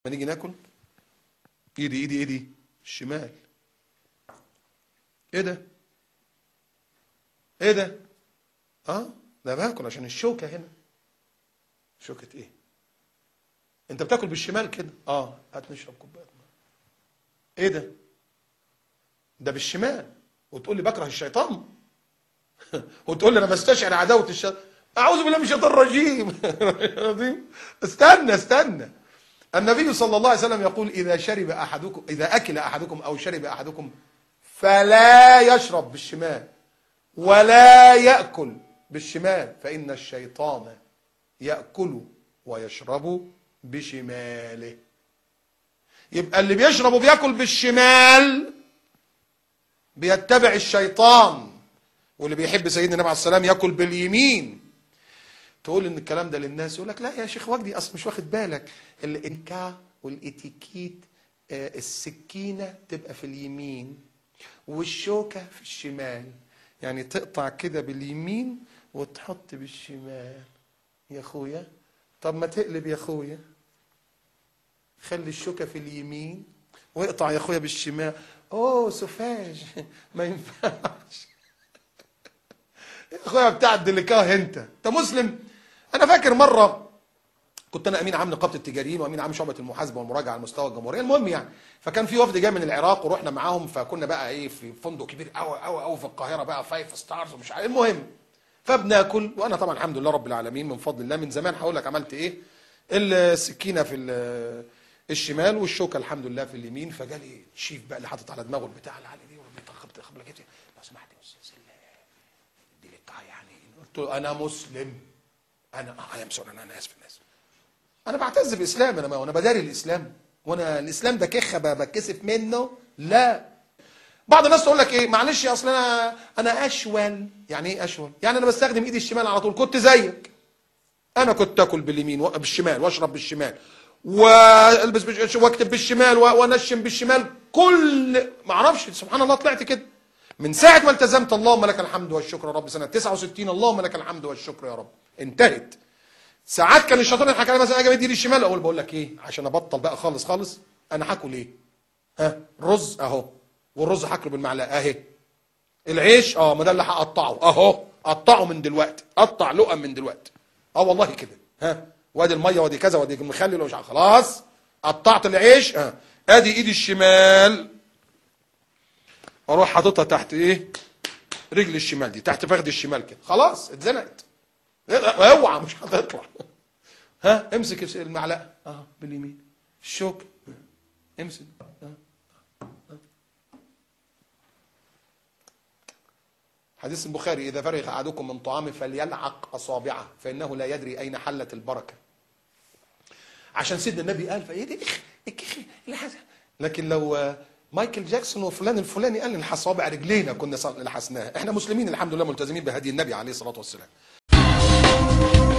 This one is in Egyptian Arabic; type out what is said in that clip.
ما نيجي ناكل ايدي ايدي ايدي الشمال ايه ده ايه ده اه ده باكل عشان الشوكه هنا شوكه ايه انت بتاكل بالشمال كده اه هات نشرب كوبايه ميه ايه ده ده بالشمال وتقول لي بكره الشيطان وتقول لي انا بستشعر عداوه الشيطان اعوذ بالله من الشيطان الرجيم الرجيم. استنى استنى النبي صلى الله عليه وسلم يقول اذا شرب احدكم اذا اكل احدكم او شرب احدكم فلا يشرب بالشمال ولا ياكل بالشمال فان الشيطان ياكل ويشرب بشماله يبقى اللي بيشرب وبياكل بالشمال بيتبع الشيطان واللي بيحب سيدنا النبي عليه السلام ياكل باليمين تقول ان الكلام ده للناس يقول لك لا يا شيخ وجدي اصل مش واخد بالك الانكا والاتيكيت آه، السكينه تبقى في اليمين والشوكه في الشمال يعني تقطع كده باليمين وتحط بالشمال يا اخويا طب ما تقلب يا اخويا خلي الشوكه في اليمين واقطع يا اخويا بالشمال اوه سوفاج ما ينفعش يا اخويا بتاع الدليكاه انت انت مسلم انا فاكر مره كنت انا امين عام نقابه التجاريين وامين عام شعبه المحاسبه والمراجعه على مستوى الجمهوريه المهم يعني فكان في وفد جاي من العراق ورحنا معاهم فكنا بقى ايه في فندق كبير قوي قوي قوي في القاهره بقى فايف ستارز ومش عارف المهم فبناكل وانا طبعا الحمد لله رب العالمين من فضل الله من زمان هقول لك عملت ايه السكينه في ال- الشمال والشوكه الحمد لله في اليمين فجالي شيف بقى اللي حاطط على دماغه البتاع اللي على دي خبط خبط كده لو سمحت يا استاذ دي لقاء يعني قلت له انا مسلم انا اه يا مسؤول انا انا اسف انا اسف انا بعتز باسلام انا ما وانا بداري الاسلام وانا الاسلام ده كخه ب- بتكسف منه لا بعض الناس تقول لك ايه معلش اصل انا انا اشول يعني ايه اشول يعني انا بستخدم ايدي الشمال على طول كنت زيك انا كنت اكل باليمين و- بالشمال واشرب بالشمال والبس بالش- واكتب بالشمال و- وانشم بالشمال كل ما اعرفش سبحان الله طلعت كده من ساعه ما التزمت اللهم لك الحمد والشكر يا رب سنه 69 اللهم لك الحمد والشكر يا رب انتهت ساعات كان الشيطان يضحك علي مثلا اجي مدي ايدي الشمال اقول بقول لك ايه عشان ابطل بقى خالص خالص انا هاكل ايه ها رز اهو والرز هاكله بالمعلقه اهي العيش اه ما ده اللي هقطعه اهو قطعه من دلوقتي قطع لقم من دلوقتي اه والله كده ها وادي الميه وادي كذا وادي المخلل ومش عارف. خلاص قطعت العيش اه ادي ايدي الشمال اروح حاططها تحت ايه رجل الشمال دي تحت فخذ الشمال كده خلاص اتزنقت اوعى مش هتطلع ها امسك المعلقه اه باليمين الشوك امسك آه. حديث البخاري إذا فرغ أحدكم من طعامه فليلعق أصابعه فإنه لا يدري أين حلت البركة عشان سيدنا النبي قال فإيه دي إخ إخ الحس- لكن لو آه، مايكل جاكسون وفلان الفلاني قال إن أصابع رجلينا كنا صل- لحسناها إحنا مسلمين الحمد لله ملتزمين بهدي النبي عليه الصلاة والسلام